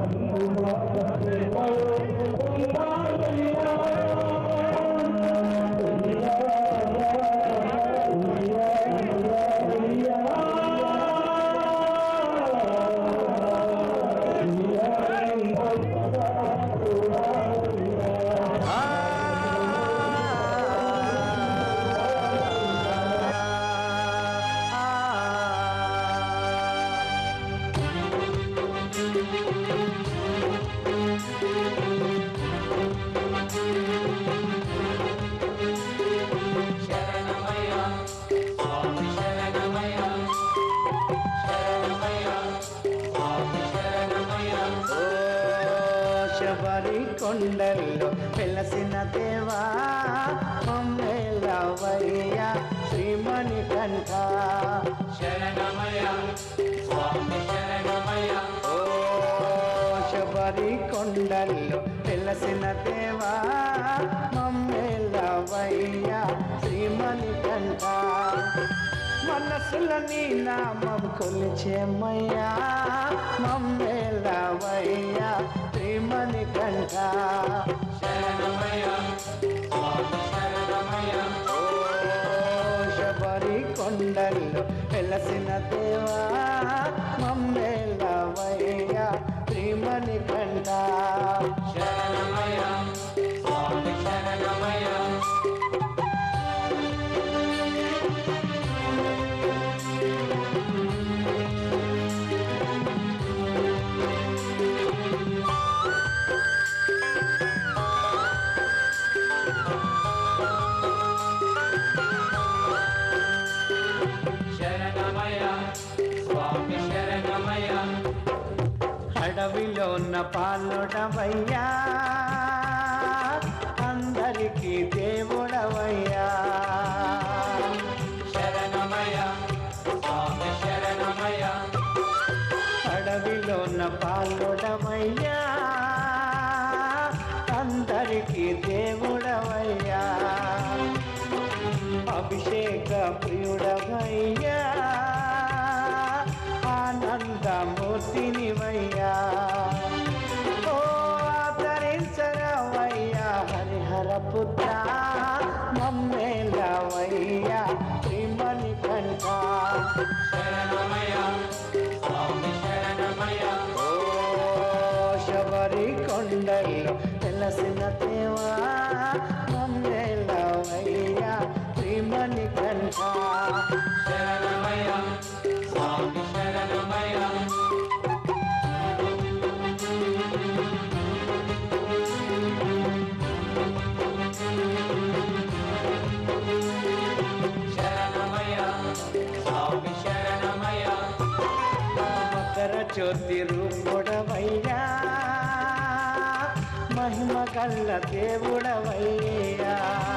శరణమయ్య స్వామి శరణమయ్య శరణమయ్య స్వామి శరణమయ్య ఓ శబరి కొండల్లో వెలసిన దేవా మమ్మేలవయ్య శ్రీమణి కంఠ శరణమయ్య స్వామి శరణమయ్య ఓ శబరి కొండల్లో వెలసిన దేవా మమ్మేలవయ్య శ్రీమణి కంఠ మనసుల నీ నామం కొలిచేమయ్యా మమ్మేలవయ్య శ్రీమణి కంఠ శరణమయ్య స్వామి శరణమయ్య ఓ శబరి కొండల్లో వెలసిన దేవా మమ్మేలవయ్య శ్రీమణి కంఠ శరణమయ్య స్వామి శరణమయ్య శరణమయ్య స్వామి శరణమయ్య అడవిలో ఉన్న పాలుడవయ్యా అందరికీ దేవుడవయ్యా శరణమయ్య స్వామి శరణమయ్య అడవిలో ఉన్న పాలుడవయ్యా అందరికీ దేవుడవయ్యా అభిషేక ప్రియుడవయ్యా ఆనందమూర్తినివయ్యా ఓ ఆదరించరవయ్యా హరిహర పుత్ర మమ్మేలవయ్యా శ్రీమణి కంఠ శరణమయ్య స్వామి శరణమయ్య ఓ శబరి కొండల్లో తెలసిన దేవా మమ్మేలవయ్యా శ్రీమణి కంఠ శరణమయ్య స్వామి శరణమయ్య శరణమయ్య స్వామి శరణమయ్య మకర జ్యోతి రూపుడవయ్యా మహిమ గల్ల దేవుడవయ్యా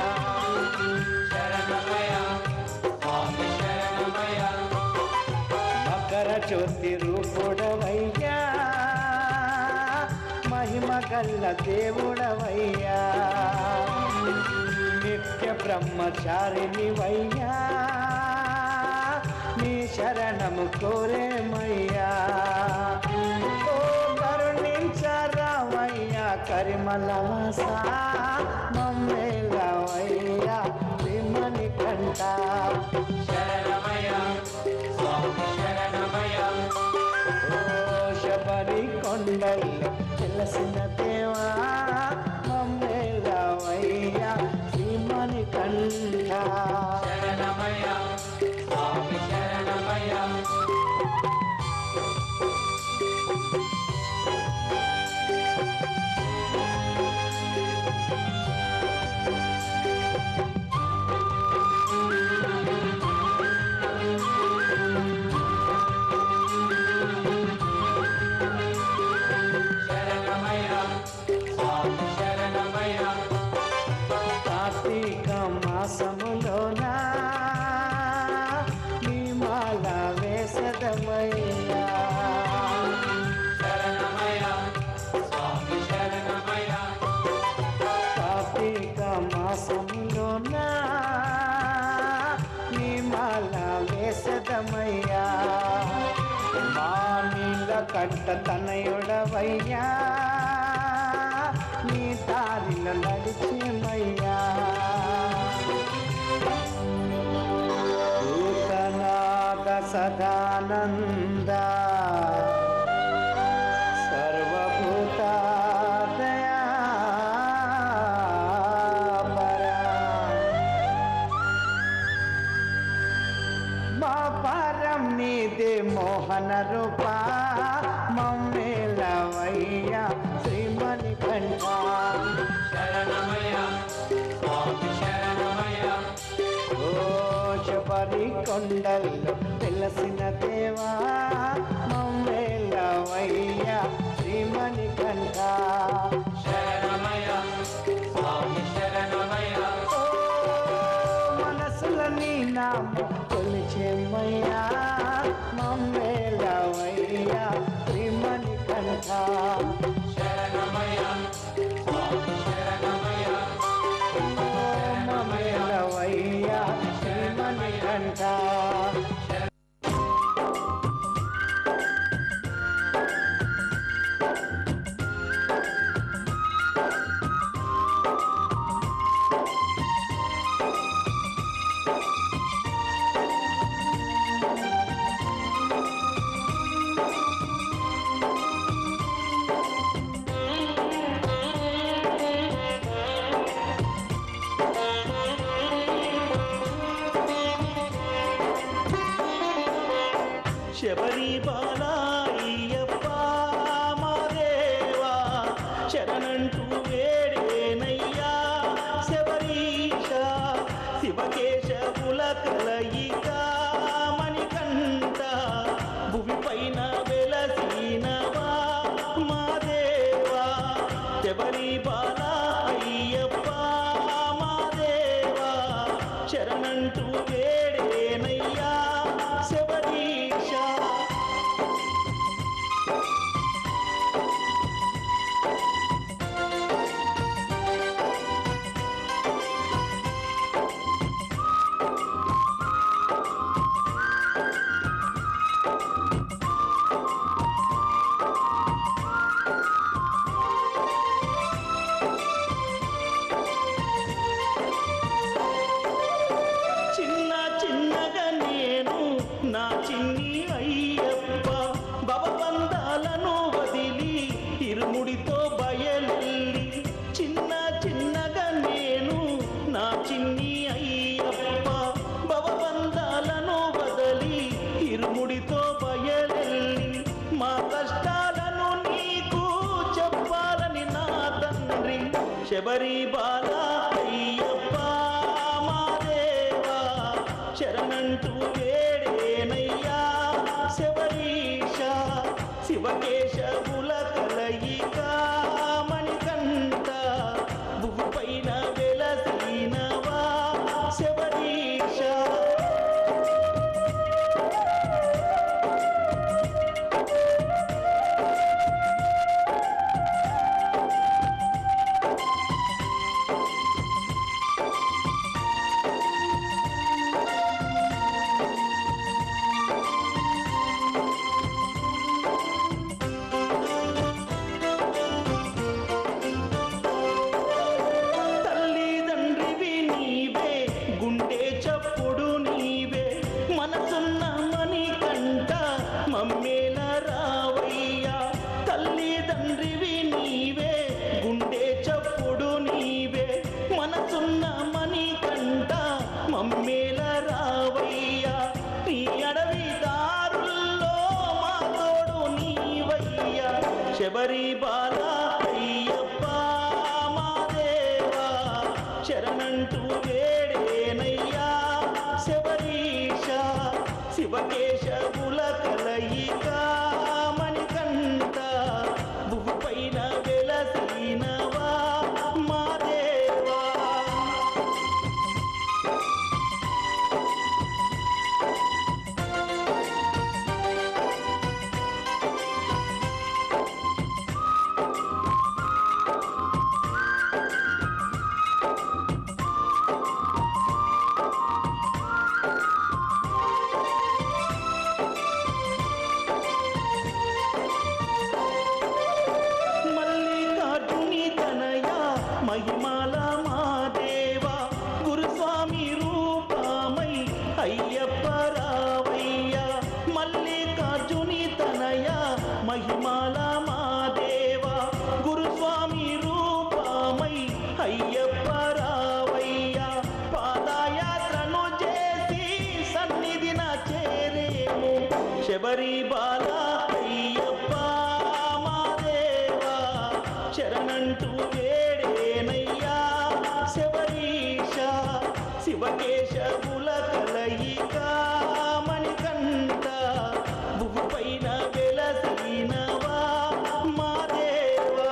శరణమయ్య స్వామి శరణమయ్య మకర జ్యోతి రూపుడవయ్యా మహిమ గల్ల దేవుడవయ్యా నిత్య బ్రహ్మచారినివయ్యా నీ శరణము కోరేమయ్యా ఓ కరుణించరావయ్యా కరిమలవాస మమ్మేలవయ్యా విమని కంట శరణమయ్య స్వామి శరణమయ్య ఓ శబరి కొండల్లో తెలిసిన దేవా మమ్మేలవయ్యా శ్రీమణి కంఠ శరణమయ్య స్వామి శరణమయ్య శరణమయ్య స్వామి శరణమయ్య కంట తనయుడవయ్యా నీ దారిలో నడిచేమయ్యా భూతనాథ సదానంద సర్వభూత మా పరం నీదే మోహన రూపా మమ్మేలవయ్యా శ్రీమణి కంఠ శరణమయ్య స్వామి శరణమయ్య ఓ శబరి కొండల్లో తెలిసిన దేవా మమ్మేలవయ్యా శ్రీమణి కంఠ శరణమయ్య స్వామి శరణమయ్య ఓ మనసుల నీ నామ కొలిచేమయ్యా మమ్మేలవయ్యా శ్రీమణి కంఠ శరణమయ్య స్వామి శరణమయ్య మమ్మేలవయ్యా శ్రీమణి కంఠ శబరి బాలాయ్యప్ప మా దేవా శరణంటూ వేడేనయ్యా శబరీష శివకేశవుల కలయిక మణికంఠ భువి పైన వెలసినవా మా దేవా శబరి బాలా అయ్యప్ప మా దేవా శరణంటూ వేడేనయ్యా శబరీష చిన్న చిన్నగా నేను నా చిన్ని అయ్యప్ప భవబంధాలను వదిలి ఇరుముడితో బయలుల్లి చిన్న చిన్నగా నేను నా చిన్ని అయ్యప్ప భవబంధాలను వదలి ఇరుముడితో బయలుల్లి మా కష్టాలను నీకు చెప్పాలని నా తండ్రి శబరి బాలా అయ్యప్ప మా దేవా శరణంటూ వేడేనయ్యా శబరీష శివకేశవుల కలయిక మణికంఠ భువి పైన వెలసినవా శబరీష తల్లిదండ్రివి నీవే గుండె చప్పుడు నీవే మనసున్న మణి కంట మమ్మేల రావయ్యా తల్లిదండ్రివి నీవే గుండె చప్పుడు నీవే మనసున్న మణి కంట మమ్మేల రావయ్యా నీ అడవి దారుల్లో మా తోడు నీవయ్యా శబరి బాలా అయ్యప్ప మా దేవా శరణంటూ వేడేనయ్యా శబరీష శివకేశవుల కలయిక మణికంఠ భువి పైన వెలసినవా మా దేవా శబరి బాల అయ్యప్ప మా దేవా శరణంటూ వేడేనయ్యా శబరీష శివకేశవుల కలయిక మణికంఠ భూపైన వెలసినవా మా దేవా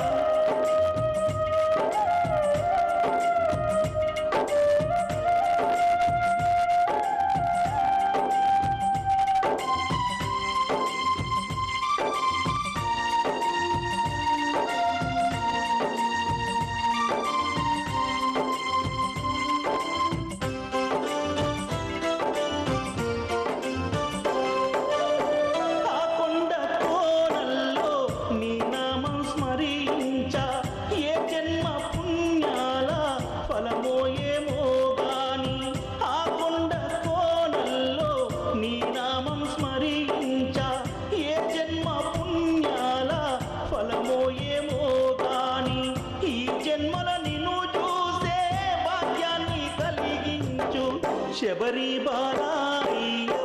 ఆ కొండ కోనల్లో నీ నామం స్మరించ ఏ జన్మ పుణ్యాల ఫలమో ఏమో గాని ఆ కొండ కోనల్లో నీ నామం స్మరించ ఏ జన్మ పుణ్యాల ఫలమో ఏమో గాని ఈ జన్మల నిన్ను చూసే భాగ్యాన్ని కలిగించు శబరి బాలయ్య